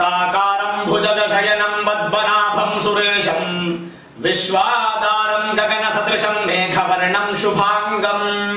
ಶಾಂತಾಕಾರಂ ಭುಜಗಶಯನಂ ಪದ್ಮನಾಭಂ ಸುರೇಶಂ ವಿಶ್ವಾಧಾರಂ ಗಗನ ಸದೃಶಂ ಮೇಘವರ್ಣಂ ಶುಭಾಂಗಂ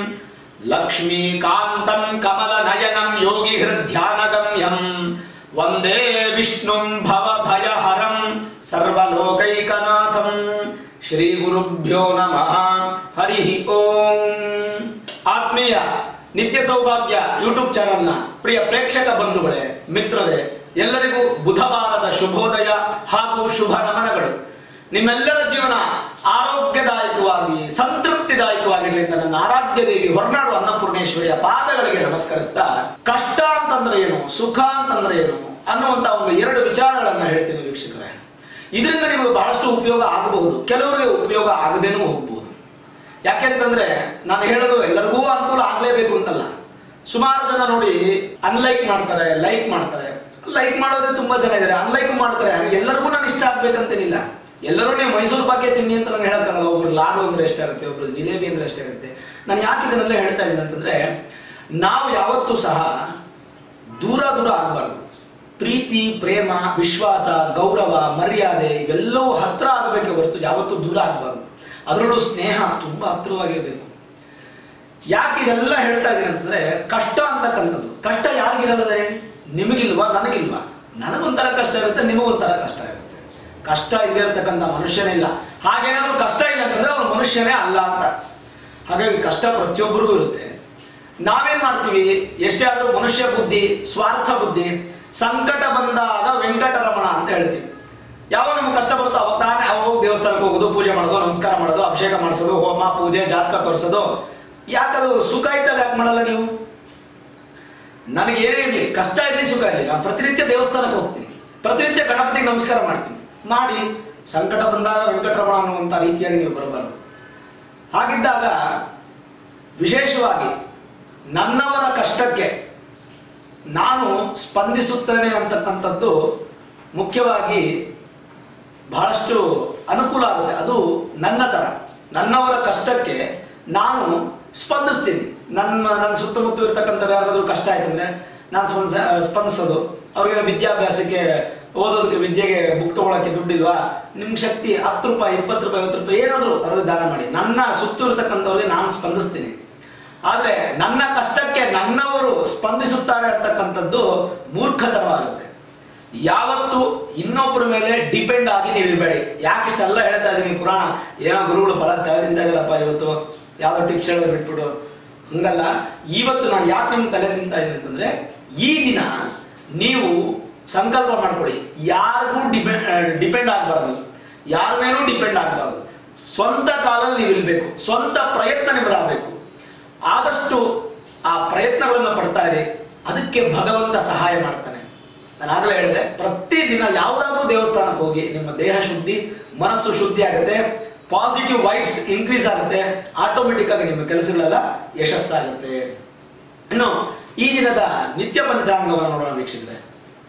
ಲಕ್ಷ್ಮೀಕಾಂತಂ ಕಮಲನಯನಂ ಯೋಗಿ ಹೃದ್ಯಾನಗಮ್ಯಂ ವಂದೇ ವಿಷ್ಣುಂ ಭವಭಯಹರಂ ಸರ್ವಲೋಕೈಕನಾಥಂ ಶ್ರೀ ಗುರುಭ್ಯೋ ನಮಃ ಹರಿ ಓಂ ಆತ್ಮೀಯ ನಿತ್ಯ ಸೌಭಾಗ್ಯ ಯೂಟ್ಯೂಬ್ ಚಾನೆಲ್ನ ಪ್ರಿಯ ಪ್ರೇಕ್ಷಕ ಬಂಧುಗಳೇ ಮಿತ್ರರೇ ಎಲ್ಲರಿಗೂ ಬುಧವಾರದ ಶುಭೋದಯ ಹಾಗೂ ಶುಭ ನಮನಗಳು ನಿಮ್ಮೆಲ್ಲರ ಜೀವನ ಆರೋಗ್ಯದಾಯಕವಾಗಿ ಸಂತೃಪ್ತಿದಾಯಕವಾಗಿರಲಿ ಅಂತ ನನ್ನ ಆರಾಧ್ಯ ದೇವಿ ಹೊರನಾಡು ಅನ್ನಪೂರ್ಣೇಶ್ವರಿಯ ಪಾದಗಳಿಗೆ ನಮಸ್ಕರಿಸ್ತಾ ಕಷ್ಟ ಅಂತಂದ್ರೆ ಏನು ಸುಖ ಅಂತಂದ್ರೆ ಏನು ಅನ್ನುವಂತ ಒಂದು ಎರಡು ವಿಚಾರಗಳನ್ನ ಹೇಳ್ತೀನಿ ವೀಕ್ಷಕರೇ ಇದರಿಂದ ನಿಮಗೆ ಬಹಳಷ್ಟು ಉಪಯೋಗ ಆಗಬಹುದು ಕೆಲವರಿಗೆ ಉಪಯೋಗ ಆಗದೇನೂ ಹೋಗ್ಬೋದು ಯಾಕೆಂತಂದ್ರೆ ನಾನು ಹೇಳೋದು ಎಲ್ಲರಿಗೂ ಅನುಕೂಲ ಆಗ್ಲೇಬೇಕು ಅಂತಲ್ಲ ಸುಮಾರು ಜನ ನೋಡಿ ಅನ್ಲೈಕ್ ಮಾಡ್ತಾರೆ ಲೈಕ್ ಮಾಡ್ತಾರೆ ಲೈಕ್ ಮಾಡೋದೇ ತುಂಬಾ ಜನ ಇದ್ದಾರೆ ಅನ್ಲೈಕ್ ಮಾಡ್ತಾರೆ ಎಲ್ಲರಿಗೂ ನಾನು ಇಷ್ಟ ಆಗ್ಬೇಕಂತೇನಿಲ್ಲ ಎಲ್ಲರೂ ನೀವು ಮೈಸೂರು ಬಾಕೆ ತಿನ್ನಿ ಅಂತ ನಾನು ಹೇಳಕ್ಕಾಗಲ್ಲ ಒಬ್ರು ಲಾಡು ಅಂದ್ರೆ ಎಷ್ಟ ಇರುತ್ತೆ ಒಬ್ರು ಜಿಲೇಬಿ ಅಂದ್ರೆ ಎಷ್ಟ ಇರುತ್ತೆ ನಾನು ಯಾಕೆ ಇದನ್ನೆಲ್ಲ ಹೇಳ್ತಾ ಇದ್ದೀನಿ ಅಂತಂದ್ರೆ ನಾವು ಯಾವತ್ತೂ ಸಹ ದೂರ ದೂರ ಆಗಬಾರ್ದು ಪ್ರೀತಿ ಪ್ರೇಮ ವಿಶ್ವಾಸ ಗೌರವ ಮರ್ಯಾದೆ ಇವೆಲ್ಲವೂ ಹತ್ರ ಆಗಬೇಕೆ ಹೊರತು ಯಾವತ್ತೂ ದೂರ ಆಗಬಾರ್ದು ಅದರಲ್ಲೂ ಸ್ನೇಹ ತುಂಬಾ ಹತ್ರವಾಗಿರಬೇಕು ಯಾಕೆ ಇದೆಲ್ಲ ಹೇಳ್ತಾ ಇದ್ದೀನಿ ಅಂತಂದ್ರೆ ಕಷ್ಟ ಅಂತಕ್ಕಂಥದ್ದು ಕಷ್ಟ ಯಾರಿಗಿರಲ್ಲದ ಹೇಳಿ ನಿಮಗಿಲ್ವಾ ನನಗಿಲ್ವಾ ನನಗೊಂಥರ ಕಷ್ಟ ಇರುತ್ತೆ ನಿಮಗೊಂಥರ ಕಷ್ಟ ಇರುತ್ತೆ ಕಷ್ಟ ಇಲ್ಲದೆ ಇರತಕ್ಕಂಥ ಮನುಷ್ಯನೇ ಇಲ್ಲ ಹಾಗೇನಾದ್ರೂ ಕಷ್ಟ ಇಲ್ಲ ಅಂತಂದ್ರೆ ಅವನು ಮನುಷ್ಯನೇ ಅಲ್ಲ ಅಂತ ಹಾಗಾಗಿ ಕಷ್ಟ ಪ್ರತಿಯೊಬ್ಬರಿಗೂ ಇರುತ್ತೆ ನಾವೇನ್ ಮಾಡ್ತೀವಿ ಎಷ್ಟೇ ಆದ್ರೂ ಮನುಷ್ಯ ಬುದ್ಧಿ ಸ್ವಾರ್ಥ ಬುದ್ಧಿ ಸಂಕಟ ಬಂದಾಗ ವೆಂಕಟರಮಣ ಅಂತ ಹೇಳ್ತೀವಿ ಯಾವ ನಮ್ಗೆ ಕಷ್ಟ ಬರುತ್ತೋ ಅವಾಗ ತಾನೇ ಅವಾಗ ದೇವಸ್ಥಾನಕ್ಕೆ ಹೋಗೋದು ಪೂಜೆ ಮಾಡೋದು ನಮಸ್ಕಾರ ಮಾಡೋದು ಅಭಿಷೇಕ ಮಾಡಿಸೋದು ಹೋಮ ಪೂಜೆ ಜಾತಕ ತೋರಿಸೋದು ಯಾಕದು ಸುಖ ಇದ್ದಾಗ ಯಾಕೆ ಮಾಡಲ್ಲ ನೀವು ನನಗೆ ಏನೇ ಇರಲಿ ಕಷ್ಟ ಇರಲಿ ಸುಖ ಇರಲಿ ನಾನು ಪ್ರತಿನಿತ್ಯ ದೇವಸ್ಥಾನಕ್ಕೆ ಹೋಗ್ತೀನಿ ಪ್ರತಿನಿತ್ಯ ಗಣಪತಿಗೆ ನಮಸ್ಕಾರ ಮಾಡ್ತೀನಿ ಮಾಡಿ ಸಂಕಟ ಬಂದಾಗ ವೆಂಕಟರಮಣ ಅನ್ನುವಂಥ ರೀತಿಯಾಗಿ ನೀವು ಬರಬಾರದು ಹಾಗಿದ್ದಾಗ ವಿಶೇಷವಾಗಿ ನನ್ನವರ ಕಷ್ಟಕ್ಕೆ ನಾನು ಸ್ಪಂದಿಸುತ್ತೇನೆ ಅಂತಕ್ಕಂಥದ್ದು ಮುಖ್ಯವಾಗಿ ಬಹಳಷ್ಟು ಅನುಕೂಲ ಆಗುತ್ತೆ ಅದು ನನ್ನ ಥರ ನನ್ನವರ ಕಷ್ಟಕ್ಕೆ ನಾನು ಸ್ಪಂದಿಸ್ತೀನಿ ನನ್ನ ನನ್ನ ಸುತ್ತಮುತ್ತ ಇರ್ತಕ್ಕಂಥ ಯಾರಾದರೂ ಕಷ್ಟ ಆಯ್ತು ಅಂದರೆ ನಾನು ಸ್ಪಂದಿಸ ಸ್ಪಂದಿಸೋದು ಅವ್ರಿಗೆ ವಿದ್ಯಾಭ್ಯಾಸಕ್ಕೆ ಓದೋದಕ್ಕೆ ವಿದ್ಯೆಗೆ ಬುಕ್ ತೊಗೊಳಕ್ಕೆ ದುಡ್ಡಿಲ್ವಾ ನಿಮ್ಮ ಶಕ್ತಿ ಹತ್ತು ರೂಪಾಯಿ ಇಪ್ಪತ್ತು ರೂಪಾಯಿ ಐವತ್ತು ರೂಪಾಯಿ ಏನಾದರೂ ಅವ್ರಿಗೆ ದಾನ ಮಾಡಿ ನನ್ನ ಸುತ್ತು ಇರ್ತಕ್ಕಂಥವ್ರಿಗೆ ನಾನು ಸ್ಪಂದಿಸ್ತೀನಿ ಆದರೆ ನನ್ನ ಕಷ್ಟಕ್ಕೆ ನನ್ನವರು ಸ್ಪಂದಿಸುತ್ತಾರೆ ಅಂತಕ್ಕಂಥದ್ದು ಮೂರ್ಖತನವಾಗುತ್ತೆ ಯಾವತ್ತು ಇನ್ನೊಬ್ಬರ ಮೇಲೆ ಡಿಪೆಂಡ್ ಆಗಿ ನೀವು ಇರಬೇಡಿ ಯಾಕೆ ಇಷ್ಟೆಲ್ಲ ಹೇಳ್ತಾ ಇದ್ದೀನಿ ಪುರಾಣ ಏನೋ ಗುರುಗಳು ಬಲ ತಲೆದಿಂತ ಇದ್ದಾರಪ್ಪ ಇವತ್ತು ಯಾವುದೋ ಟಿಪ್ಸ್ ಹೇಳೋದು ಬಿಟ್ಬಿಡು ಹಂಗಲ್ಲ ಇವತ್ತು ನಾನು ಯಾಕೆ ನಿಮ್ಗೆ ತಲೆ ತಿಂತಾ ಇದ್ದೀನಿ ಅಂತಂದ್ರೆ ಈ ದಿನ ನೀವು ಸಂಕಲ್ಪ ಮಾಡ್ಕೊಳ್ಳಿ ಯಾರಿಗೂ ಡಿಪೆಂಡ್ ಡಿಪೆಂಡ್ ಆಗಬಾರ್ದು ಯಾರ ಮೇಲೂ ಡಿಪೆಂಡ್ ಆಗಬಾರ್ದು ಸ್ವಂತ ಕಾಲಲ್ಲಿ ನೀವು ಇರಬೇಕು ಸ್ವಂತ ಪ್ರಯತ್ನ ನಿಮ್ಮದಾಗಬೇಕು ಆದಷ್ಟು ಆ ಪ್ರಯತ್ನಗಳನ್ನು ಪಡ್ತಾ ಇರಿ ಅದಕ್ಕೆ ಭಗವಂತ ಸಹಾಯ ಮಾಡ್ತಾನೆ ನಾನು ಆಗಲೇ ಹೇಳಿದೆ ಪ್ರತಿದಿನ ಯಾವುದಾದ್ರೂ ದೇವಸ್ಥಾನಕ್ಕೆ ಹೋಗಿ ನಿಮ್ಮ ದೇಹ ಶುದ್ಧಿ ಮನಸ್ಸು ಶುದ್ಧಿ ಆಗುತ್ತೆ ಪಾಸಿಟಿವ್ ವೈಬ್ಸ್ ಇನ್ಕ್ರೀಸ್ ಆಗುತ್ತೆ ಆಟೋಮೆಟಿಕ್ ಆಗಿ ನಿಮ್ಮ ಕೆಲಸಗಳೆಲ್ಲ ಯಶಸ್ಸಾಗುತ್ತೆ ಇನ್ನು ಈ ದಿನದ ನಿತ್ಯ ಪಂಚಾಂಗವನ್ನು ನೋಡೋಣ ವೀಕ್ಷಕರೇ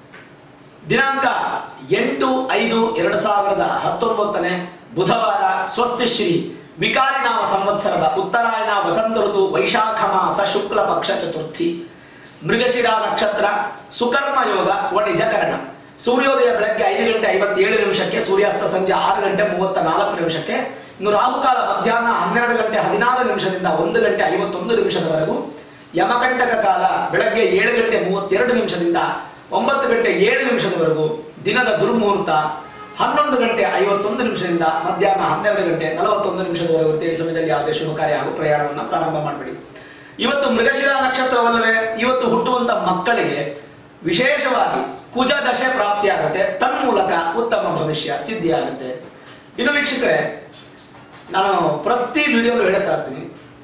ದಿನಾಂಕ ಎಂಟು ಐದು ಎರಡು ಸಾವಿರದ ಹತ್ತೊಂಬತ್ತನೇ ಬುಧವಾರ ಸ್ವಸ್ತಿಶ್ರೀ ವಿಕಾರಿನಾಮ ಸಂವತ್ಸರದ ಉತ್ತರಾಯಣ ವಸಂತ ಋತು ವೈಶಾಖ ಮಾಸ ಶುಕ್ಲ ಪಕ್ಷ ಚತುರ್ಥಿ ಮೃಗಶಿರ ನಕ್ಷತ್ರ ಸುಕರ್ಮ ಯೋಗ ವಣಿಜ ಕರಣ ಸೂರ್ಯೋದಯ ಬೆಳಗ್ಗೆ ಐದು ಗಂಟೆ ಐವತ್ತೇಳು ನಿಮಿಷಕ್ಕೆ ಸೂರ್ಯಾಸ್ತ ಸಂಜೆ ಆರು ಗಂಟೆ ಮೂವತ್ತ ನಾಲ್ಕು ನಿಮಿಷಕ್ಕೆ ಇನ್ನು ರಾಹುಕಾಲ ಮಧ್ಯಾಹ್ನ ಹನ್ನೆರಡು ಗಂಟೆ ಹದಿನಾರು ನಿಮಿಷದಿಂದ ಒಂದು ಗಂಟೆ ಐವತ್ತೊಂದು ನಿಮಿಷದವರೆಗೂ ಯಮಕಂಟಕ ಕಾಲ ಬೆಳಗ್ಗೆ ಏಳು ಗಂಟೆ ಮೂವತ್ತೆರಡು ನಿಮಿಷದಿಂದ ಒಂಬತ್ತು ಗಂಟೆ ಏಳು ನಿಮಿಷದವರೆಗೂ ದಿನದ ದುರ್ಮುಹೂರ್ತ ಹನ್ನೊಂದು ಗಂಟೆ ಐವತ್ತೊಂದು ನಿಮಿಷದಿಂದ ಮಧ್ಯಾಹ್ನ ಹನ್ನೆರಡು ಗಂಟೆ ನಲವತ್ತೊಂದು ನಿಮಿಷದವರೆಗೂ ಇರುತ್ತೆ. ಈ ಸಮಯದಲ್ಲಿ ಯಾವುದೇ ಶುಭ ಕಾರ್ಯ ಹಾಗೂ ಪ್ರಯಾಣವನ್ನು ಪ್ರಾರಂಭ ಮಾಡಬೇಡಿ ಇವತ್ತು ಮೃಗಶಿರ ನಕ್ಷತ್ರವಲ್ಲವೇ ಇವತ್ತು ಹುಟ್ಟುವಂತ ಮಕ್ಕಳಿಗೆ ವಿಶೇಷವಾಗಿ ಕುಜ ದಶೆ ಪ್ರಾಪ್ತಿಯಾಗುತ್ತೆ ತನ್ಮೂಲಕ ಉತ್ತಮ ಭವಿಷ್ಯ ಸಿದ್ಧಿಯಾಗುತ್ತೆ ಇನ್ನು ವೀಕ್ಷಕರೇ ನಾನು ಪ್ರತಿ ವಿಡಿಯೋಲು ಹೇಳ್ತಾ ಇರ್ತೀನಿ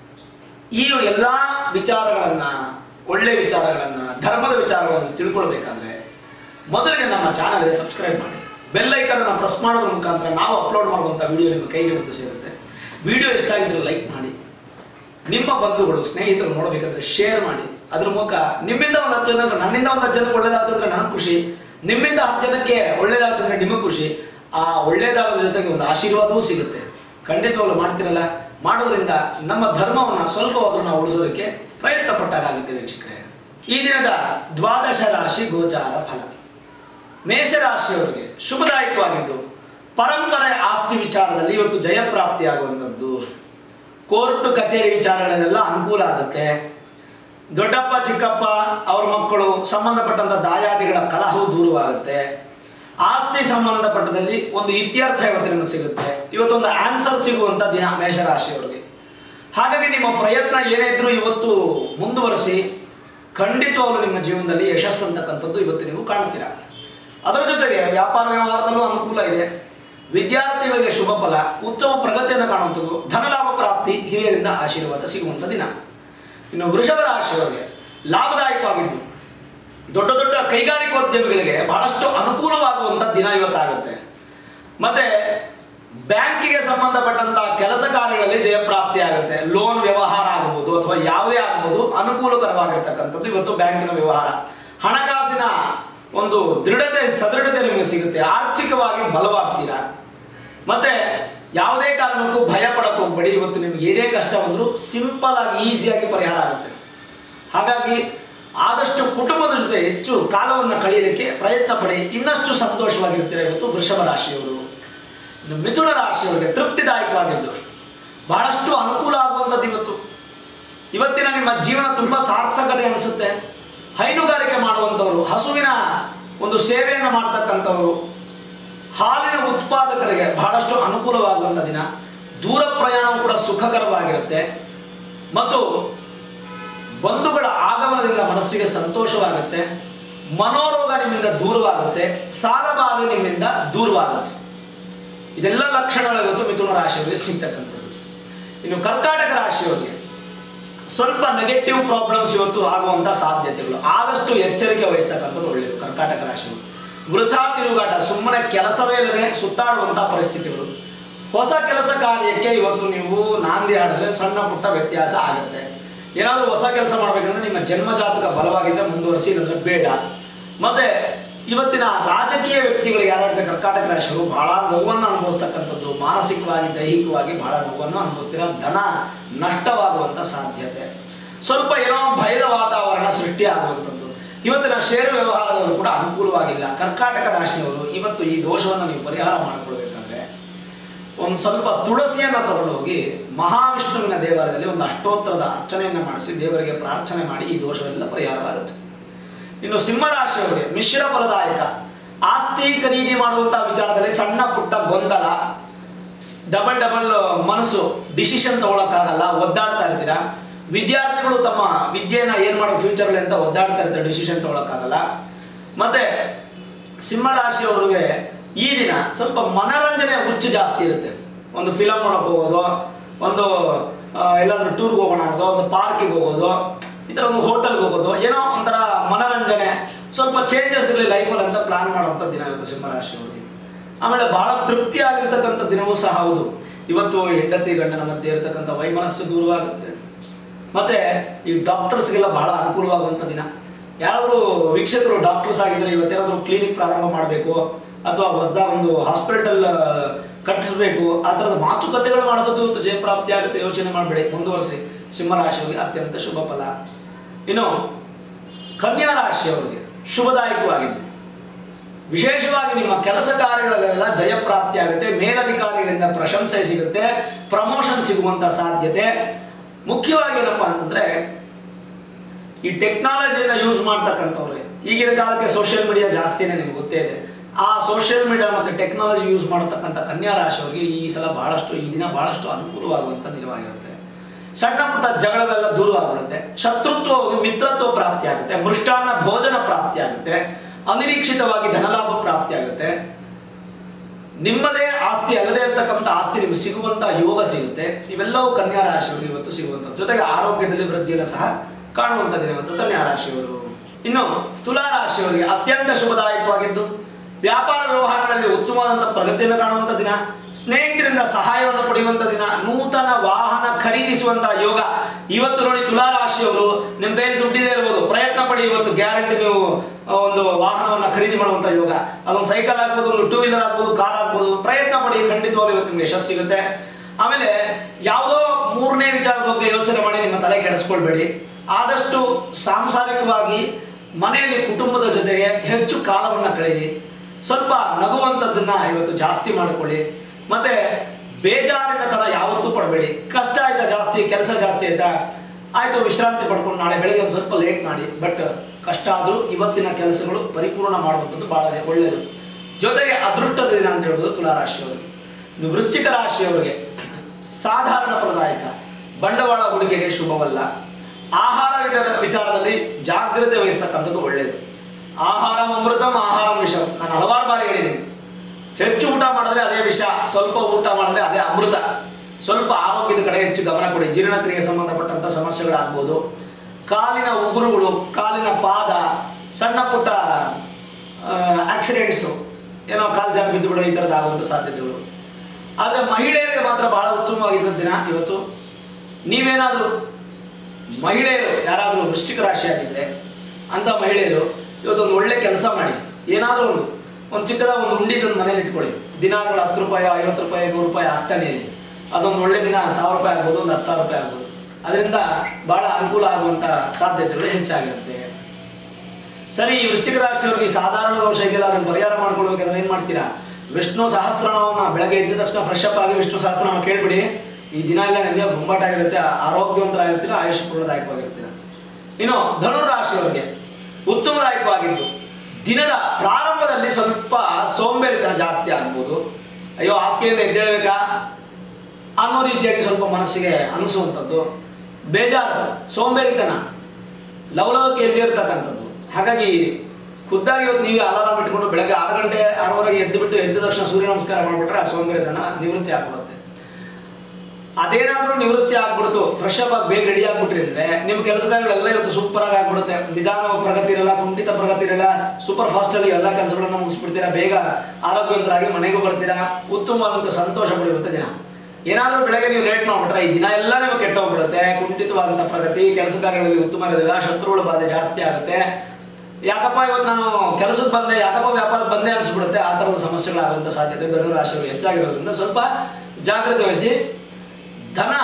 ಈ ಎಲ್ಲ ವಿಚಾರಗಳನ್ನ ಒಳ್ಳೆ ವಿಚಾರಗಳನ್ನ ಧರ್ಮದ ವಿಚಾರಗಳನ್ನು ತಿಳ್ಕೊಳ್ಬೇಕಾದ್ರೆ ಮೊದಲಿಗೆ ನಮ್ಮ ಚಾನಲ್ಗೆ ಸಬ್ಸ್ಕ್ರೈಬ್ ಮಾಡಿ ಬೆಲ್ ಐಕನ್ ಅನ್ನು ಪ್ರೆಸ್ ಮಾಡೋದ್ರ ಮುಖಾಂತರ ನಾವು ಅಪ್ಲೋಡ್ ಮಾಡುವಂಥ ವಿಡಿಯೋ ನಿಮ್ಮ ಕೈಗೆ ಬಂದು ಸೇರುತ್ತೆ ವಿಡಿಯೋ ಇಷ್ಟ ಆಗಿದ್ರೆ ಲೈಕ್ ಮಾಡಿ ನಿಮ್ಮ ಬಂಧುಗಳು ಸ್ನೇಹಿತರು ನೋಡಬೇಕಾದ್ರೆ ಶೇರ್ ಮಾಡಿ ಅದ್ರ ಮೂಲಕ ನಿಮ್ಮಿಂದ ಒಂದು ಹತ್ತು ಜನ ನನ್ನಿಂದ ಒಂದು ಹತ್ತು ಜನಕ್ಕೆ ಒಳ್ಳೇದಾಗ್ತಂದ್ರೆ ನನಗೆ ಖುಷಿ ನಿಮ್ಮಿಂದ ಹತ್ತು ಜನಕ್ಕೆ ಒಳ್ಳೇದಾಗ್ತಂದ್ರೆ ನಿಮಗೆ ಖುಷಿ ಆ ಒಳ್ಳೇದಾಗೋದ್ರ ಜೊತೆಗೆ ಒಂದು ಆಶೀರ್ವಾದವೂ ಸಿಗುತ್ತೆ ಖಂಡಿತವಾಗ್ಲೂ ಮಾಡ್ತಿರಲ್ಲ ಮಾಡೋದ್ರಿಂದ ನಮ್ಮ ಧರ್ಮವನ್ನು ಸ್ವಲ್ಪವಾದರೂ ನಾವು ಉಳಿಸೋದಕ್ಕೆ ಪ್ರಯತ್ನ ಪಟ್ಟಾಗುತ್ತೆ ವೀಕ್ಷಕರೇ ಈ ದಿನದ ದ್ವಾದಶ ರಾಶಿ ಗೋಚಾರ ಫಲ ಮೇಷರಾಶಿಯವರಿಗೆ ಶುಭದಾಯಕವಾಗಿದ್ದು ಪರಂಪರೆ ಆಸ್ತಿ ವಿಚಾರದಲ್ಲಿ ಇವತ್ತು ಜಯಪ್ರಾಪ್ತಿಯಾಗುವಂಥದ್ದು ಕೋರ್ಟ್ ಕಚೇರಿ ವಿಚಾರಗಳಲ್ಲೆಲ್ಲ ಅನುಕೂಲ ಆಗುತ್ತೆ ದೊಡ್ಡಪ್ಪ ಚಿಕ್ಕಪ್ಪ ಅವ್ರ ಮಕ್ಕಳು ಸಂಬಂಧಪಟ್ಟಂಥ ದಾಯಾದಿಗಳ ಕಲಹವು ದೂರವಾಗುತ್ತೆ ಆಸ್ತಿ ಸಂಬಂಧಪಟ್ಟದಲ್ಲಿ ಒಂದು ಇತ್ಯರ್ಥ ಇವತ್ತು ನಿಮಗೆ ಸಿಗುತ್ತೆ ಇವತ್ತೊಂದು ಆನ್ಸರ್ ಸಿಗುವಂಥ ದಿನ ಮೇಷರಾಶಿಯವರಿಗೆ ಹಾಗಾಗಿ ನಿಮ್ಮ ಪ್ರಯತ್ನ ಏನೇ ಇದ್ರೂ ಇವತ್ತು ಮುಂದುವರಿಸಿ ಖಂಡಿತವಾಗಲೂ ನಿಮ್ಮ ಜೀವನದಲ್ಲಿ ಯಶಸ್ಸು ಅಂತಕ್ಕಂಥದ್ದು ಇವತ್ತು ನೀವು ಕಾಣ್ತೀರಾ ಅದರ ಜೊತೆಗೆ ವ್ಯಾಪಾರ ವ್ಯವಹಾರದಲ್ಲೂ ಅನುಕೂಲ ಇದೆ ವಿದ್ಯಾರ್ಥಿಗಳಿಗೆ ಶುಭ ಫಲ ಉತ್ತಮ ಪ್ರಗತಿಯನ್ನು ಕಾಣುವಂಥದ್ದು ಧನಲಾಭ ಪ್ರಾಪ್ತಿ ಹಿರಿಯರಿಂದ ಆಶೀರ್ವಾದ ಸಿಗುವಂಥ ದಿನ ಇನ್ನು ವೃಷಭ ರಾಶಿಯವರಿಗೆ ಲಾಭದಾಯಕವಾಗಿದ್ದು ದೊಡ್ಡ ದೊಡ್ಡ ಕೈಗಾರಿಕೋದ್ಯಮಿಗಳಿಗೆ ಬಹಳಷ್ಟು ಅನುಕೂಲವಾಗುವಂಥ ದಿನ ಇವತ್ತಾಗುತ್ತೆ ಮತ್ತೆ ಬ್ಯಾಂಕಿಗೆ ಸಂಬಂಧಪಟ್ಟಂತ ಕೆಲಸ ಕಾರ್ಯಗಳಲ್ಲಿ ಜಯಪ್ರಾಪ್ತಿ ಆಗುತ್ತೆ ಲೋನ್ ವ್ಯವಹಾರ ಆಗಬಹುದು ಅಥವಾ ಯಾವುದೇ ಆಗಬಹುದು ಅನುಕೂಲಕರವಾಗಿರ್ತಕ್ಕಂಥದ್ದು ಇವತ್ತು ಬ್ಯಾಂಕಿನ ವ್ಯವಹಾರ ಹಣಕಾಸಿನ ಒಂದು ದೃಢತೆ ಸದೃಢತೆ ನಿಮಗೆ ಸಿಗುತ್ತೆ ಆರ್ಥಿಕವಾಗಿ ಬಲವಾಗ್ತೀರಾ ಮತ್ತೆ ಯಾವುದೇ ಕಾರಣಕ್ಕೂ ಭಯ ಪಡಕ್ಕೆ ಹೋಗ್ಬೇಡಿ ಇವತ್ತು ನಿಮ್ಗೆ ಏನೇ ಕಷ್ಟ ಬಂದರೂ ಸಿಂಪಲ್ ಆಗಿ ಈಸಿಯಾಗಿ ಪರಿಹಾರ ಆಗುತ್ತೆ ಹಾಗಾಗಿ ಆದಷ್ಟು ಕುಟುಂಬದ ಜೊತೆ ಹೆಚ್ಚು ಕಾಲವನ್ನು ಕಳೆಯೋದಕ್ಕೆ ಪ್ರಯತ್ನ ಪಡಿ ಇನ್ನಷ್ಟು ಸಂತೋಷವಾಗಿರ್ತೀರ ಇವತ್ತು ವೃಷಭ ರಾಶಿಯವರು ಇನ್ನು ಮಿಥುನ ರಾಶಿಯವರಿಗೆ ತೃಪ್ತಿದಾಯಕವಾಗಿದ್ದು ಬಹಳಷ್ಟು ಅನುಕೂಲ ಆಗುವಂಥದ್ದು ಇವತ್ತು ಇವತ್ತಿನ ನಿಮ್ಮ ಜೀವನ ತುಂಬ ಸಾರ್ಥಕತೆ ಅನಿಸುತ್ತೆ ಹೈನುಗಾರಿಕೆ ಮಾಡುವಂಥವರು ಹಸುವಿನ ಒಂದು ಸೇವೆಯನ್ನು ಮಾಡ್ತಕ್ಕಂಥವರು ಹಾಲಿನ ಉತ್ಪಾದಕರಿಗೆ ಬಹಳಷ್ಟು ಅನುಕೂಲವಾಗುವಂಥ ದಿನ ದೂರ ಪ್ರಯಾಣವು ಕೂಡ ಸುಖಕರವಾಗಿರುತ್ತೆ ಮತ್ತು ಬಂಧುಗಳ ಆಗಮನದಿಂದ ಮನಸ್ಸಿಗೆ ಸಂತೋಷವಾಗುತ್ತೆ ಮನೋರೋಗ ನಿಮ್ಮಿಂದ ದೂರವಾಗುತ್ತೆ ಸಾಲಬಾಧೆ ನಿಮ್ಮಿಂದ ದೂರವಾಗುತ್ತೆ ಇದೆಲ್ಲ ಲಕ್ಷಣಗಳು ಇವತ್ತು ಮಿಥುನ ರಾಶಿಯವರಿಗೆ ಸಿಗ್ತಕ್ಕಂಥದ್ದು ಇನ್ನು ಕರ್ಕಾಟಕ ರಾಶಿಯವರಿಗೆ ಸ್ವಲ್ಪ ನೆಗೆಟಿವ್ ಪ್ರಾಬ್ಲಮ್ಸ್ ಇವತ್ತು ಆಗುವಂಥ ಸಾಧ್ಯತೆಗಳು ಆದಷ್ಟು ಎಚ್ಚರಿಕೆ ವಹಿಸ್ತಕ್ಕಂಥದ್ದು ಒಳ್ಳೆಯದು ಕರ್ಕಾಟಕ ರಾಶಿಯವರು ವೃಥಾ ತಿರುಗಾಟ ಸುಮ್ಮನೆ ಕೆಲಸವೇ ಇಲ್ಲದೆ ಸುತ್ತಾಡುವಂಥ ಪರಿಸ್ಥಿತಿಗಳು ಹೊಸ ಕೆಲಸ ಕಾರ್ಯಕ್ಕೆ ಇವತ್ತು ನೀವು ನಾಂದಿ ಆಡಿದ್ರೆ ಸಣ್ಣ ಪುಟ್ಟ ವ್ಯತ್ಯಾಸ ಆಗುತ್ತೆ ಏನಾದರೂ ಹೊಸ ಕೆಲಸ ಮಾಡಬೇಕಂದ್ರೆ ನಿಮ್ಮ ಜನ್ಮಜಾತಕ ಬಲವಾಗಿದ್ದರೆ ಮುಂದುವರಿಸಿ ಇಲ್ಲಂದ್ರೆ ಬೇಡ ಮತ್ತೆ ಇವತ್ತಿನ ರಾಜಕೀಯ ವ್ಯಕ್ತಿಗಳು ಯಾರಾದ್ರೆ ಕರ್ಕಾಟಕ ರಾಶಿಯವರು ಬಹಳ ನೋವನ್ನು ಅನುಭವಿಸ್ತಕ್ಕಂಥದ್ದು ಮಾನಸಿಕವಾಗಿ ದೈಹಿಕವಾಗಿ ಬಹಳ ನೋವನ್ನು ಅನುಭವಿಸ್ತೀರ ಧನ ನಷ್ಟವಾಗುವಂಥ ಸಾಧ್ಯತೆ ಸ್ವಲ್ಪ ಏನೋ ಭಯದ ವಾತಾವರಣ ಸೃಷ್ಟಿ ಆಗುವಂಥದ್ದು ಇವತ್ತಿನ ಷೇರು ವ್ಯವಹಾರದವರು ಕೂಡ ಅನುಕೂಲವಾಗಿಲ್ಲ ಕರ್ಕಾಟಕ ರಾಶಿಯವರು ಇವತ್ತು ಈ ದೋಷವನ್ನು ನೀವು ಪರಿಹಾರ ಮಾಡಿಕೊಳ್ಬೇಕಂದ್ರೆ ಒಂದು ಸ್ವಲ್ಪ ತುಳಸಿಯನ್ನು ತಗೊಂಡು ಹೋಗಿ ಮಹಾವಿಷ್ಣುವಿನ ದೇವಾಲಯದಲ್ಲಿ ಒಂದು ಅಷ್ಟೋತ್ತರದ ಅರ್ಚನೆಯನ್ನು ಮಾಡಿಸಿ ದೇವರಿಗೆ ಪ್ರಾರ್ಥನೆ ಮಾಡಿ ಈ ದೋಷವೆಲ್ಲ ಪರಿಹಾರವಾಗುತ್ತೆ ಇನ್ನು ಸಿಂಹರಾಶಿಯವರಿಗೆ ಮಿಶ್ರ ಫಲದಾಯಕ ಆಸ್ತಿ ಖರೀದಿ ಮಾಡುವಂತಹ ವಿಚಾರದಲ್ಲಿ ಸಣ್ಣ ಪುಟ್ಟ ಗೊಂದಲ ಡಬಲ್ ಡಬಲ್ ಮನಸ್ಸು ಡಿಸಿಷನ್ ತಗೊಳಕ್ಕಾಗಲ್ಲ ಒದ್ದಾಡ್ತಾ ಇರ್ತೀರಾ ವಿದ್ಯಾರ್ಥಿಗಳು ತಮ್ಮ ವಿದ್ಯೆನ ಏನು ಮಾಡೋ ಫ್ಯೂಚರಲ್ಲಿ ಅಂತ ಒದ್ದಾಡ್ತಾ ಇರ್ತಾರೆ ಡಿಸಿಷನ್ ತಗೊಳಕ್ಕಾಗಲ್ಲ ಮತ್ತೆ ಸಿಂಹರಾಶಿಯವರಿಗೆ ಈ ದಿನ ಸ್ವಲ್ಪ ಮನರಂಜನೆ ಹುಚ್ಚು ಜಾಸ್ತಿ ಇರುತ್ತೆ ಒಂದು ಫಿಲಮ್ ನೋಡೋಕೆ ಹೋಗೋದು ಒಂದು ಆ, ಎಲ್ಲಾದ್ರೂ ಟೂರ್ಗೆ ಹೋಗೋಣ ಅನ್ನೋದು ಒಂದು ಪಾರ್ಕಿಗೆ ಹೋಗೋದು ಈ ಥರ ಒಂದು ಹೋಟೆಲ್ಗೆ ಹೋಗೋದು ಏನೋ ಒಂಥರ ಮನರಂಜನೆ ಸ್ವಲ್ಪ ಚೇಂಜಸ್ ಇರಲಿ ಲೈಫಲ್ಲಿ ಅಂತ ಪ್ಲಾನ್ ಮಾಡುವಂಥ ದಿನ ಇವತ್ತು ಸಿಂಹರಾಶಿಯವರಿಗೆ ಆಮೇಲೆ ಬಹಳ ತೃಪ್ತಿ ಆಗಿರ್ತಕ್ಕಂಥ ದಿನವೂ ಸಹ ಹೌದು ಇವತ್ತು ಹೆಂಡತಿ ಗಂಡನ ಮಧ್ಯೆ ಇರತಕ್ಕಂಥ ವೈಮನಸ್ಸು ದೂರವಾಗುತ್ತೆ ಮತ್ತೆ ಈ ಡಾಕ್ಟರ್ಸ್ಗೆಲ್ಲ ಬಹಳ ಅನುಕೂಲವಾಗುವಂಥ ದಿನ ಯಾರಾದರೂ ವೀಕ್ಷಕರು ಡಾಕ್ಟರ್ಸ್ ಆಗಿದ್ರೆ ಇವತ್ತೇನಾದರೂ ಕ್ಲಿನಿಕ್ ಪ್ರಾರಂಭ ಮಾಡಬೇಕು ಅಥವಾ ಹೊಸದಾಗಿ ಒಂದು ಹಾಸ್ಪಿಟಲ್ ಕಟ್ಟಿಸಬೇಕು ಆ ಥರದ ಮಾತುಕತೆಗಳು ಮಾಡೋದಕ್ಕೂ ಇವತ್ತು ಜಯಪ್ರಾಪ್ತಿ ಆಗುತ್ತೆ ಯೋಚನೆ ಮಾಡಬೇಡಿ ಮುಂದುವರಿಸಿ ಸಿಂಹರಾಶಿಯವರಿಗೆ ಅತ್ಯಂತ ಶುಭ ಫಲ ಇನ್ನು ಕನ್ಯಾ ರಾಶಿಯವರಿಗೆ ಶುಭದಾಯಕವಾಗಿದ್ದು ವಿಶೇಷವಾಗಿ ನಿಮ್ಮ ಕೆಲಸ ಕಾರ್ಯಗಳಲ್ಲೆಲ್ಲ ಜಯಪ್ರಾಪ್ತಿ ಆಗುತ್ತೆ ಮೇಲಧಿಕಾರಿಗಳಿಂದ ಪ್ರಶಂಸೆ ಸಿಗುತ್ತೆ ಪ್ರಮೋಷನ್ ಸಿಗುವಂತ ಸಾಧ್ಯತೆ ಮುಖ್ಯವಾಗಿ ಏನಪ್ಪಾ ಅಂತಂದ್ರೆ ಈ ಟೆಕ್ನಾಲಜಿಯನ್ನು ಯೂಸ್ ಮಾಡ್ತಕ್ಕಂಥವ್ರೆ ಈಗಿನ ಕಾಲಕ್ಕೆ ಸೋಷಿಯಲ್ ಮೀಡಿಯಾ ಜಾಸ್ತಿನೇ ನಿಮ್ಗೆ ಗೊತ್ತೇ ಇದೆ ಆ ಸೋಷಿಯಲ್ ಮೀಡಿಯಾ ಮತ್ತು ಟೆಕ್ನಾಲಜಿ ಯೂಸ್ ಮಾಡತಕ್ಕಂಥ ಕನ್ಯಾ ರಾಶಿಯವರಿಗೆ ಈ ಸಲ ಬಹಳಷ್ಟು ಈ ದಿನ ಬಹಳಷ್ಟು ಅನುಕೂಲವಾಗುವಂಥ ದಿನವಾಗಿರುತ್ತೆ ಸಣ್ಣ ಪುಟ್ಟ ಜಗಳಗಳೆಲ್ಲ ದೂರವಾಗ್ಬಿಡುತ್ತೆ ಶತ್ರುತ್ವ ಹೋಗಿ ಮಿತ್ರತ್ವ ಪ್ರಾಪ್ತಿ ಆಗುತ್ತೆ ಮೃಷ್ಟಾನ್ನ ಭೋಜನ ಪ್ರಾಪ್ತಿ ಆಗುತ್ತೆ ಅನಿರೀಕ್ಷಿತವಾಗಿ ಧನಲಾಭ ಪ್ರಾಪ್ತಿ ಆಗುತ್ತೆ ನಿಮ್ಮದೇ ಆಸ್ತಿ ಅಲ್ಲದೇ ಇರತಕ್ಕಂಥ ಆಸ್ತಿ ನಿಮಗೆ ಸಿಗುವಂತ ಯೋಗ ಸಿಗುತ್ತೆ ಇವೆಲ್ಲವೂ ಕನ್ಯಾ ರಾಶಿಯವರು ಇವತ್ತು ಸಿಗುವಂಥದ್ದು ಜೊತೆಗೆ ಆರೋಗ್ಯದಲ್ಲಿ ವೃದ್ಧಿಯನ್ನು ಸಹ ಕಾಣುವಂಥ ದಿನ ಇವತ್ತು ಕನ್ಯಾ ರಾಶಿಯವರು ಇನ್ನು ತುಲಾ ರಾಶಿಯವರಿಗೆ ಅತ್ಯಂತ ಶುಭದಾಯಕವಾಗಿದ್ದು ವ್ಯಾಪಾರ ವ್ಯವಹಾರಗಳಲ್ಲಿ ಉತ್ತಮವಾದಂಥ ಪ್ರಗತಿಯನ್ನು ಕಾಣುವಂಥ ದಿನ ಸ್ನೇಹಿತರಿಂದ ಸಹಾಯವನ್ನು ಪಡೆಯುವಂಥ ದಿನ ನೂತನ ವಾಹನ ಖರೀದಿಸುವಂಥ ಯೋಗ ಇವತ್ತು ನೋಡಿ ತುಲಾ ರಾಶಿಯವರು ನಿಮ್ಮ ಕೈಯಲ್ಲಿ ದುಡ್ಡಿದೆ ಇರ್ಬೋದು ಪ್ರಯತ್ನ ಪಡಿ ಇವತ್ತು ಗ್ಯಾರಂಟಿ ನೀವು ಆ, ಒಂದು ವಾಹನವನ್ನು ಖರೀದಿ ಮಾಡುವಂಥ ಯೋಗ ಅದೊಂದು ಸೈಕಲ್ ಆಗ್ಬೋದು ಒಂದು ಟೂ ವೀಲರ್ ಆಗ್ಬೋದು ಕಾರ್ ಆಗ್ಬೋದು ಪ್ರಯತ್ನ ಪಡಿ ಖಂಡಿತವಾಗ್ಲೂ ಇವತ್ತು ನಿಮ್ಗೆ ಯಶಸ್ಸು ಸಿಗುತ್ತೆ ಆಮೇಲೆ ಯಾವುದೋ ಮೂರನೇ ವಿಚಾರದ ಬಗ್ಗೆ ಯೋಚನೆ ಮಾಡಿ ನಿಮ್ಮ ತಲೆ ಕೆಡಿಸ್ಕೊಳ್ಬೇಡಿ ಆದಷ್ಟು ಸಾಂಸಾರಿಕವಾಗಿ ಮನೆಯಲ್ಲಿ ಕುಟುಂಬದ ಜೊತೆಗೆ ಹೆಚ್ಚು ಕಾಲವನ್ನು ಕಳೀರಿ ಸ್ವಲ್ಪ ನಗುವಂಥದ್ದನ್ನ ಇವತ್ತು ಜಾಸ್ತಿ ಮಾಡ್ಕೊಳ್ಳಿ ಮತ್ತೆ ಬೇಜಾರಿನ ತರ ಯಾವತ್ತೂ ಪಡಬೇಡಿ ಕಷ್ಟ ಆಯ್ತಾ ಜಾಸ್ತಿ ಕೆಲಸ ಜಾಸ್ತಿ ಆಯ್ತಾ ಆಯ್ತು ವಿಶ್ರಾಂತಿ ಪಡ್ಕೊಂಡು ನಾಳೆ ಬೆಳಿಗ್ಗೆ ಒಂದು ಸ್ವಲ್ಪ ಲೇಟ್ ಮಾಡಿ ಬಟ್ ಕಷ್ಟ ಆದರೂ ಇವತ್ತಿನ ಕೆಲಸಗಳು ಪರಿಪೂರ್ಣ ಮಾಡುವಂಥದ್ದು ಬಹಳ ಒಳ್ಳೆಯದು ಜೊತೆಗೆ ಅದೃಷ್ಟದ ದಿನ ಅಂತ ಹೇಳ್ಬೋದು ತುಲಾ ರಾಶಿಯವರಿಗೆ ಇನ್ನು ವೃಶ್ಚಿಕ ರಾಶಿಯವರಿಗೆ ಸಾಧಾರಣ ಫಲದಾಯಕ ಬಂಡವಾಳ ಹೂಡಿಕೆಗೆ ಶುಭವಲ್ಲ ಆಹಾರ ವಿಧ- ವಿಚಾರದಲ್ಲಿ ಜಾಗ್ರತೆ ವಹಿಸ್ತಕ್ಕಂಥದ್ದು ಒಳ್ಳೆಯದು ಆಹಾರ ಅಮೃತಂ ಆಹಾರ ವಿಷಂ ನಾನು ಹಲವಾರು ಬಾರಿ ಹೇಳಿದ್ದೀನಿ ಹೆಚ್ಚು ಊಟ ಮಾಡಿದ್ರೆ ಅದೇ ವಿಷ ಸ್ವಲ್ಪ ಊಟ ಮಾಡಿದ್ರೆ ಅದೇ ಅಮೃತ ಸ್ವಲ್ಪ ಆರೋಗ್ಯದ ಕಡೆ ಹೆಚ್ಚು ಗಮನ ಕೊಡಿ ಜೀರ್ಣಕ್ರಿಯೆ ಸಂಬಂಧಪಟ್ಟಂಥ ಸಮಸ್ಯೆಗಳಾಗ್ಬೋದು ಕಾಲಿನ ಉಗುರುಗಳು ಕಾಲಿನ ಪಾದ ಸಣ್ಣ ಪುಟ್ಟ ಆಕ್ಸಿಡೆಂಟ್ಸು ಏನೋ ಕಾಲು ಜಾಗ ಬಿದ್ದು ಬಿಡೋ ಈ ಥರದ್ದು ಆಗುವಂಥ ಸಾಧ್ಯತೆಗಳು ಆದರೆ ಮಹಿಳೆಯರಿಗೆ ಮಾತ್ರ ಬಹಳ ಉತ್ತಮವಾಗಿದ್ದ ದಿನ ಇವತ್ತು ನೀವೇನಾದರೂ ಮಹಿಳೆಯರು ಯಾರಾದರೂ ವೃಶ್ಚಿಕ ರಾಶಿ ಆಗಿದ್ದರೆ ಅಂಥ ಮಹಿಳೆಯರು ಇವತ್ತೊಂದು ಒಳ್ಳೆ ಕೆಲಸ ಮಾಡಿ ಏನಾದರೂ ಒಂದು ಒಂದು ಚಿಕ್ಕದ ಒಂದು ಉಂಡಿ ತಂದು ಮನೇಲಿ ಇಟ್ಕೊಳ್ಳಿ ದಿನಾಗಳು ಹತ್ತು ರೂಪಾಯಿ ಐವತ್ತು ರೂಪಾಯಿ ನೂರು ರೂಪಾಯಿ ಆಗ್ತಾನೆ ಇದೆ ಅದೊಂದು ಒಳ್ಳೆ ದಿನ ಸಾವಿರ ರೂಪಾಯಿ ಆಗ್ಬೋದು ಒಂದು ಹತ್ತು ಸಾವಿರ ರೂಪಾಯಿ ಆಗ್ಬೋದು ಅದರಿಂದ ಭಾಳ ಅನುಕೂಲ ಆಗುವಂಥ ಸಾಧ್ಯತೆಗಳು ಹೆಚ್ಚಾಗಿರುತ್ತೆ ಸರಿ ಈ ವೃಶ್ಚಿಕ ರಾಶಿಯವರಿಗೆ ಈ ಸಾಧಾರಣ ದೋಷ ಇದೆಯಲ್ಲ ಅದನ್ನು ಪರಿಹಾರ ಮಾಡ್ಕೊಳ್ಬೇಕಾದ್ರೆ ಏನು ಮಾಡ್ತೀರಾ ವಿಷ್ಣು ಸಹಸ್ರನಾಮನ ಬೆಳಗ್ಗೆ ಎದ್ದ ತಕ್ಷಣ ಫ್ರೆಶ್ ಅಪ್ ಆಗಿ ವಿಷ್ಣು ಸಹಸ್ರನಾಮ ಕೇಳ್ಬಿಡಿ ಈ ದಿನ ಎಲ್ಲ ನಿಮಗೆ ಬೊಂಬಾಟಾಗಿರುತ್ತೆ ಆರೋಗ್ಯವಂತರಾಗಿರ್ತೀರ ಆಯುಷ್ ಪೂರ್ಣದಾಯಕವಾಗಿರ್ತೀರ ಇನ್ನು ಧನುರಾಶಿಯವರಿಗೆ ಉತ್ತಮದಾಯಕವಾಗಿದ್ದು ದಿನದ ಪ್ರಾರಂಭದಲ್ಲಿ ಸ್ವಲ್ಪ ಸೋಂಬೇರಿತನ ಜಾಸ್ತಿ ಆಗ್ಬೋದು ಅಯ್ಯೋ ಹಾಸಿಗೆಯಿಂದ ಎದ್ದೇಳ್ಬೇಕಾ ಅನ್ನೋ ರೀತಿಯಾಗಿ ಸ್ವಲ್ಪ ಮನಸ್ಸಿಗೆ ಅನಿಸುವಂಥದ್ದು ಬೇಜಾರು ಸೋಂಬೇರಿತನ ಲವಲವಿಕೆ ಇರ್ತಕ್ಕಂಥದ್ದು ಹಾಗಾಗಿ ಖುದ್ದಾಗಿ ಇವತ್ತು ನೀವೇ ಅಲಾರಾಮ್ ಇಟ್ಕೊಂಡು ಬೆಳಗ್ಗೆ ಆರು ಗಂಟೆ ಆರೂವರೆಗೆ ಎದ್ದು ಬಿಟ್ಟು ಎದ್ದ ತಕ್ಷಣ ಸೂರ್ಯ ನಮಸ್ಕಾರ ಮಾಡಿಬಿಟ್ರೆ ಆ ಸೋಂಬೇರಿತನ ನಿವೃತ್ತಿ ಆಗ್ಬಿಡುತ್ತೆ ಅದೇನಾದ್ರೂ ನಿವೃತ್ತಿ ಆಗ್ಬಿಡ್ತು ಫ್ರೆಶ್ ಅಪ್ ಆಗಿ ಬೇಗ ರೆಡಿ ಆಗ್ಬಿಟ್ರಿ ಅಂದ್ರೆ ನಿಮ್ಮ ಕೆಲಸಗಳೆಲ್ಲ ಇವತ್ತು ಸೂಪರ್ ಆಗಿ ಆಗ್ಬಿಡುತ್ತೆ ನಿಧಾನ ಪ್ರಗತಿ ಇರಲ್ಲ ಕುಂಠಿತ ಪ್ರಗತಿ ಇರಲ್ಲ ಸೂಪರ್ ಫಾಸ್ಟ್ ಅಲ್ಲಿ ಎಲ್ಲ ಕೆಲಸಗಳನ್ನ ಮುಗಿಸ್ಬಿಡ್ತೀರಾ ಬೇಗ ಆರೋಗ್ಯವಂತರಾಗಿ ಮನೆಗೂ ಬರ್ತೀರಾ ಉತ್ತಮವಾದಂಥ ಸಂತೋಷ ಪಡೆಯುವಂಥ ದಿನ ಏನಾದರೂ ಬೆಳಗ್ಗೆ ನೀವು ಲೇಟ್ ಮಾಡ್ಬಿಟ್ರೆ ಈ ದಿನ ಎಲ್ಲ ನಿಮಗೆ ಕೆಟ್ಟ ಹೋಗ್ಬಿಡುತ್ತೆ ಕುಂಠಿತವಾದಂಥ ಪ್ರಗತಿ ಕೆಲಸ ಕಾರ್ಯಗಳಲ್ಲಿ ಉತ್ತಮ ಇರೋದಿಲ್ಲ ಶತ್ರುಗಳ ಬಾಧೆ ಜಾಸ್ತಿ ಆಗುತ್ತೆ ಯಾಕಪ್ಪ ಇವತ್ತು ನಾನು ಕೆಲಸಕ್ಕೆ ಬಂದೆ ಯಾಕಪ್ಪ ವ್ಯಾಪಾರಕ್ಕೆ ಬಂದೆ ಅನ್ಸ್ಬಿಡುತ್ತೆ ಆ ಥರದ ಸಮಸ್ಯೆಗಳಾಗುವಂಥ ಸಾಧ್ಯತೆ ಧನುರಾಶಿಗಳು ಹೆಚ್ಚಾಗಿರೋದ್ರಿಂದ ಸ್ವಲ್ಪ ಜಾಗ್ರತೆ ವಹಿಸಿ ಧನ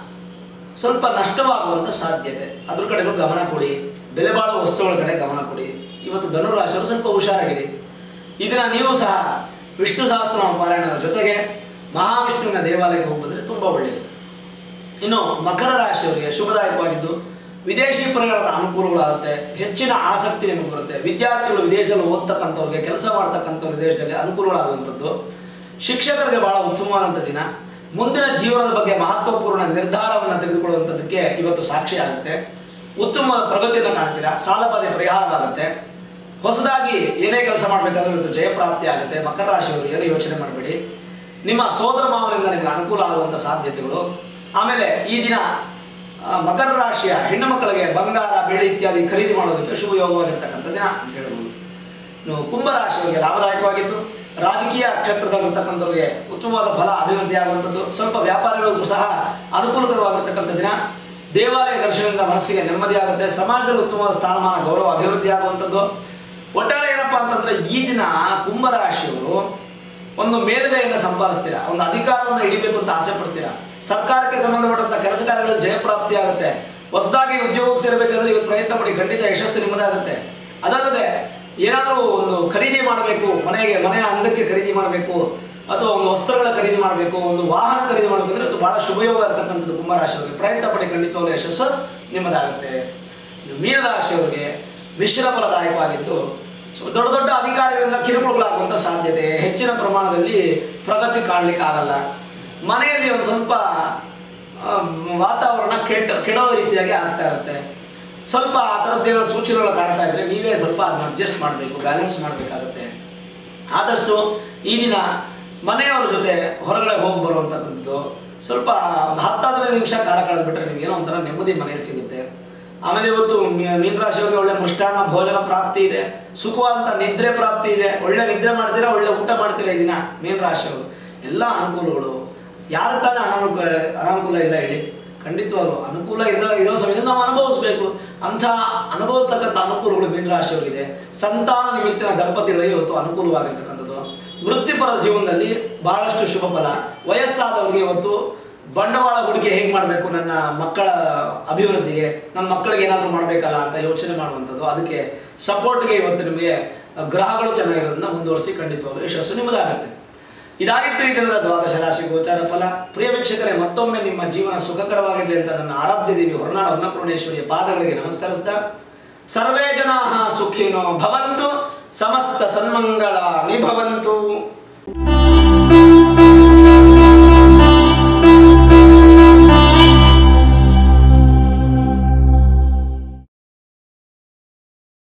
ಸ್ವಲ್ಪ ನಷ್ಟವಾಗುವಂಥ ಸಾಧ್ಯತೆ ಅದ್ರ ಕಡೆನೂ ಗಮನ ಕೊಡಿ ಬೆಲೆ ಬಾಳುವ ವಸ್ತುಗಳ ಕಡೆ ಗಮನ ಕೊಡಿ ಇವತ್ತು ಧನುರಾಶಿಯವರು ಸ್ವಲ್ಪ ಹುಷಾರಾಗಿರಿ ಇದನ್ನ ನೀವು ಸಹ ವಿಷ್ಣು ಸಹಸ್ರನಾಮ ಪಾರಾಯಣದ ಜೊತೆಗೆ ಮಹಾವಿಷ್ಣುವಿನ ದೇವಾಲಯಕ್ಕೆ ಹೋಗಿ ಬಂದರೆ ತುಂಬ ಒಳ್ಳೆಯದು ಇನ್ನು ಮಕರ ರಾಶಿಯವರಿಗೆ ಶುಭದಾಯಕವಾಗಿದ್ದು ವಿದೇಶಿ ಪ್ರಯಾಣದ ಅನುಕೂಲಗಳಾಗುತ್ತೆ ಹೆಚ್ಚಿನ ಆಸಕ್ತಿ ನಿಮಗೆ ಬರುತ್ತೆ ವಿದ್ಯಾರ್ಥಿಗಳು ವಿದೇಶದಲ್ಲಿ ಓದ್ತಕ್ಕಂಥವ್ರಿಗೆ ಕೆಲಸ ಮಾಡ್ತಕ್ಕಂಥವ್ರು ವಿದೇಶದಲ್ಲಿ ಅನುಕೂಲಗಳಾಗುವಂಥದ್ದು ಶಿಕ್ಷಕರಿಗೆ ಬಹಳ ಉತ್ತಮವಾದಂಥ ದಿನ ಮುಂದಿನ ಜೀವನದ ಬಗ್ಗೆ ಮಹತ್ವಪೂರ್ಣ ನಿರ್ಧಾರವನ್ನು ತೆಗೆದುಕೊಳ್ಳುವಂಥದ್ದಕ್ಕೆ ಇವತ್ತು ಸಾಕ್ಷಿ ಆಗುತ್ತೆ ಉತ್ತಮವಾದ ಪ್ರಗತಿಯನ್ನು ಕಾಣ್ತೀರಾ ಸಾಲಬಾಧೆ ಪರಿಹಾರವಾಗುತ್ತೆ ಹೊಸದಾಗಿ ಏನೇ ಕೆಲಸ ಮಾಡಬೇಕಾದ್ರೂ ಇವತ್ತು ಜಯಪ್ರಾಪ್ತಿ ಆಗುತ್ತೆ ಮಕರ ರಾಶಿಯವರು ಏನು ಯೋಚನೆ ಮಾಡಬೇಡಿ ನಿಮ್ಮ ಸೋದರ ಮಾವನಿಂದ ನಿಮಗೆ ಅನುಕೂಲ ಆಗುವಂಥ ಸಾಧ್ಯತೆಗಳು ಆಮೇಲೆ ಈ ದಿನ ಆ, ಮಕರ ರಾಶಿಯ ಹೆಣ್ಣು ಮಕ್ಕಳಿಗೆ ಬಂಗಾರ ಬೆಳ್ಳಿ ಇತ್ಯಾದಿ ಖರೀದಿ ಮಾಡೋದಕ್ಕೆ ಶುಭ ಯೋಗವಾಗಿರ್ತಕ್ಕಂಥ ದಿನ ಅಂತ ಹೇಳ್ಬೋದು ಇನ್ನು ಕುಂಭರಾಶಿಯವರಿಗೆ ಲಾಭದಾಯಕವಾಗಿದ್ದು ರಾಜಕೀಯ ಕ್ಷೇತ್ರದಲ್ಲಿರ್ತಕ್ಕಂಥವ್ರಿಗೆ ಉತ್ತಮವಾದ ಫಲ ಅಭಿವೃದ್ಧಿ ಆಗುವಂಥದ್ದು ಸ್ವಲ್ಪ ವ್ಯಾಪಾರಿಗಳಿಗೂ ಸಹ ಅನುಕೂಲಕರವಾಗಿರ್ತಕ್ಕಂಥ ದಿನ ದೇವಾಲಯ ದರ್ಶನದಿಂದ ಮನಸ್ಸಿಗೆ ನೆಮ್ಮದಿ ಆಗುತ್ತೆ ಸಮಾಜದಲ್ಲಿ ಉತ್ತಮವಾದ ಸ್ಥಾನಮಾನ ಗೌರವ ಅಭಿವೃದ್ಧಿ ಆಗುವಂಥದ್ದು ಒಟ್ಟಾರೆ ಏನಪ್ಪ ಅಂತಂದ್ರೆ ಈ ದಿನ ಕುಂಭರಾಶಿಯವರು ಒಂದು ಮೇಲುಗೈಯನ್ನು ಸಂಪಾದಿಸ್ತೀರಾ ಒಂದು ಅಧಿಕಾರವನ್ನು ಹಿಡಿಬೇಕು ಅಂತ ಆಸೆ ಪಡ್ತೀರಾ ಸರ್ಕಾರಕ್ಕೆ ಸಂಬಂಧಪಟ್ಟಂತ ಕೆಲಸ ಕಾರ್ಯಗಳಲ್ಲಿ ಜಯಪ್ರಾಪ್ತಿ ಆಗುತ್ತೆ ಹೊಸದಾಗಿ ಉದ್ಯೋಗಕ್ಕೆ ಸೇರಬೇಕಾದ್ರೆ ಇವತ್ತು ಪ್ರಯತ್ನ ಪಡಿ ಖಂಡಿತ ಯಶಸ್ಸು ನಿಮ್ಮದಾಗುತ್ತೆ ಅದಲ್ಲದೆ ಏನಾದರೂ ಒಂದು ಖರೀದಿ ಮಾಡಬೇಕು ಮನೆಗೆ ಮನೆಯ ಅಂದಕ್ಕೆ ಖರೀದಿ ಮಾಡಬೇಕು ಅಥವಾ ಒಂದು ವಸ್ತ್ರಗಳ ಖರೀದಿ ಮಾಡಬೇಕು ಒಂದು ವಾಹನ ಖರೀದಿ ಮಾಡಬೇಕಂದ್ರೆ ಅದು ಬಹಳ ಶುಭಯೋಗ ಇರತಕ್ಕಂಥದ್ದು ಕುಂಭರಾಶಿಯವರಿಗೆ ಪ್ರಯತ್ನ ಪಡಿ ಖಂಡಿತವಾಗ್ಲೂ ಯಶಸ್ಸು ನಿಮ್ಮದಾಗುತ್ತೆ ಇನ್ನು ಮೀನರಾಶಿಯವರಿಗೆ ಮಿಶ್ರ ಫಲದಾಯಕವಾಗಿದ್ದು ಸೊ ದೊಡ್ಡ ದೊಡ್ಡ ಅಧಿಕಾರಿಗಳಿಂದ ಕಿರುಕುಳಗಳಾಗುವಂಥ ಸಾಧ್ಯತೆ ಹೆಚ್ಚಿನ ಪ್ರಮಾಣದಲ್ಲಿ ಪ್ರಗತಿ ಕಾಣಲಿಕ್ಕೆ ಆಗಲ್ಲ ಮನೆಯಲ್ಲಿ ಒಂದು ಸ್ವಲ್ಪ ಆ, ವಾತಾವರಣ ಕೆಟ್ಟ ಕೆಡೋ ರೀತಿಯಾಗಿ ಆಗ್ತಾ ಇರುತ್ತೆ ಸ್ವಲ್ಪ ಆ ಥರದ್ದೇನೋ ಸೂಚನೆಗಳು ಕಾಣ್ತಾ ಇದ್ರೆ ನೀವೇ ಸ್ವಲ್ಪ ಅದನ್ನ ಅಡ್ಜಸ್ಟ್ ಮಾಡಬೇಕು ಬ್ಯಾಲೆನ್ಸ್ ಮಾಡಬೇಕಾಗುತ್ತೆ ಆದಷ್ಟು ಈ ದಿನ ಮನೆಯವರ ಜೊತೆ ಹೊರಗಡೆ ಹೋಗಿ ಬರುವಂಥದ್ದು ಸ್ವಲ್ಪ ಒಂದು ಹತ್ತು ಹದಿನೈದು ನಿಮಿಷ ಕಾಲ ಕಳೆದ್ಬಿಟ್ರೆ ನಿಮ್ಗೆ ಏನೋ ಒಂಥರ ನೆಮ್ಮದಿ ಮನೆಯಲ್ಲಿ ಸಿಗುತ್ತೆ ಆಮೇಲೆ ಇವತ್ತು ಮೀ- ಮೀನರಾಶಿಯವರಿಗೆ ಒಳ್ಳೆ ಮೃಷ್ಟಾನ್ನ ಭೋಜನ ಪ್ರಾಪ್ತಿ ಇದೆ ಸುಖವಾದಂಥ ನಿದ್ರೆ ಪ್ರಾಪ್ತಿ ಇದೆ ಒಳ್ಳೆ ನಿದ್ರೆ ಮಾಡ್ತೀರಾ ಒಳ್ಳೆ ಊಟ ಮಾಡ್ತೀರಾ ಈ ದಿನ ಮೀನರಾಶಿಯವರು ಎಲ್ಲ ಅನುಕೂಲಗಳು ಯಾರು ತಾನೇ ಅನಾನುಕೂಲ ಅನಾನುಕೂಲ ಇಲ್ಲ ಹೇಳಿ ಖಂಡಿತವಾಗ್ಲು ಅನುಕೂಲ ಇರೋ ಇರೋ ಸಮಯದಲ್ಲಿ ನಾವು ಅನುಭವಿಸ್ಬೇಕು ಅಂಥ ಅನುಭವಿಸ್ತಕ್ಕಂಥ ಅನುಕೂಲಗಳು ಮೀನರಾಶಿಯವರಿಗಿದೆ ಸಂತಾನ ನಿಮಿತ್ತಿನ ದಂಪತಿಗಳಿಗೆ ಇವತ್ತು ಅನುಕೂಲವಾಗಿರ್ತಕ್ಕಂಥದ್ದು ವೃತ್ತಿಪರ ಜೀವನದಲ್ಲಿ ಬಹಳಷ್ಟು ಶುಭ ಫಲ ವಯಸ್ಸಾದವರಿಗೆ ಇವತ್ತು ಬಂಡವಾಳ ಹೂಡಿಕೆ ಹೇಗೆ ಮಾಡಬೇಕು ನನ್ನ ಮಕ್ಕಳ ಅಭಿವೃದ್ಧಿಗೆ ನನ್ನ ಮಕ್ಕಳಿಗೆ ಏನಾದರೂ ಮಾಡಬೇಕಲ್ಲ ಅಂತ ಯೋಚನೆ ಮಾಡುವಂಥದ್ದು ಅದಕ್ಕೆ ಸಪೋರ್ಟ್ಗೆ ಇವತ್ತು ನಿಮಗೆ ಗ್ರಹಗಳು ಚೆನ್ನಾಗಿರೋದನ್ನ ಮುಂದುವರಿಸಿ ಖಂಡಿತವಾಗ್ಲೂ ಯಶಸ್ಸು ನಿಮ್ಮದಾಗುತ್ತೆ ಇದಾಗಿತ್ತು ಈ ದಿನದ ದ್ವಾದಶ ರಾಶಿ ಗೋಚಾರ ಫಲ ಪ್ರಿಯ ವೀಕ್ಷಕರೇ ಮತ್ತೊಮ್ಮೆ ನಿಮ್ಮ ಜೀವನ ಸುಖಕರವಾಗಿರಲಿ ಅಂತ ನನ್ನ ಆರಾಧ್ಯ ದೇವಿ ಹೊರನಾಡು ಅನ್ನಪೂರ್ಣೇಶ್ವರಿಯ ಪಾದಗಳಿಗೆ ನಮಸ್ಕರಿಸಿದ ಸರ್ವೇ ಜನಾ ಸುಖಿನೋ ಭವಂತು ಸಮಸ್ತ ಸನ್ಮಂಗಳ ನಿಭವಂತು